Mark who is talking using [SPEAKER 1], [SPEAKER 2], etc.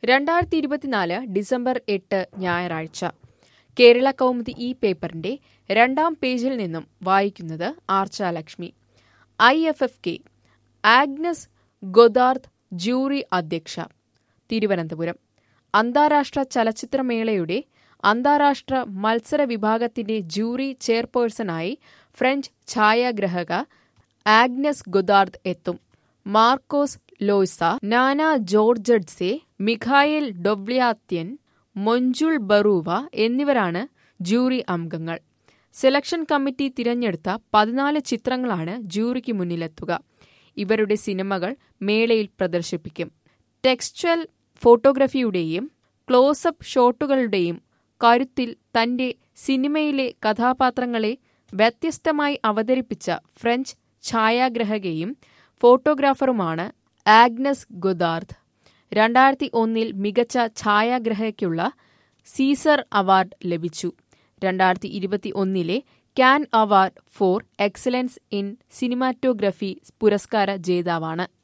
[SPEAKER 1] രണ്ടായിരത്തി ഇരുപത്തിനാല് ഡിസംബർ എട്ട് ഞായറാഴ്ച കേരള കൗമുദി ഈ പേപ്പറിന്റെ രണ്ടാം പേജിൽ നിന്നും വായിക്കുന്നത് Archalakshmi I F F K Agnes Godard jury അധ്യക്ഷ തിരുവനന്തപുരം അന്താരാഷ്ട്ര ചലച്ചിത്രമേളയുടെ അന്താരാഷ്ട്ര മത്സര വിഭാഗത്തിന്റെ ജൂറി ചെയർപേഴ്സണായി ഫ്രഞ്ച് ഛായാഗ്രഹക ആഗ്നസ് ഗൊദാർദ് എത്തും മാർക്കോസ് ലോയ്സ നാന ജോർജഡ്സെ മിഖായേൽ ഡൊബ്ലിയാത്യൻ മൊഞ്ചുൾ ബറൂവ എന്നിവരാണ് ജൂറി അംഗങ്ങൾ സെലക്ഷൻ കമ്മിറ്റി തിരഞ്ഞെടുത്ത പതിനാല് ചിത്രങ്ങളാണ് ജൂറിക്ക് മുന്നിലെത്തുക ഇവരുടെ സിനിമകൾ മേളയിൽ പ്രദർശിപ്പിക്കും ടെക്സ്ച്വൽ ഫോട്ടോഗ്രഫിയുടെയും ക്ലോസപ്പ് ഷോട്ടുകളുടെയും കരുത്തിൽ തന്റെ സിനിമയിലെ കഥാപാത്രങ്ങളെ വ്യത്യസ്തമായി അവതരിപ്പിച്ച ഫ്രഞ്ച് ഛായാഗ്രഹകയും ഫോട്ടോഗ്രാഫറുമാണ് ആഗ്നസ് ഗൊദാർദ് രണ്ടായിരത്തി ഒന്നിൽ മികച്ച ഛായാഗ്രഹയ്ക്കുള്ള സീസർ അവാർഡ് ലഭിച്ചു രണ്ടായിരത്തി ഇരുപത്തി ഒന്നിലെ Cannes award for excellence in cinematography പുരസ്കാര ജേതാവാണ്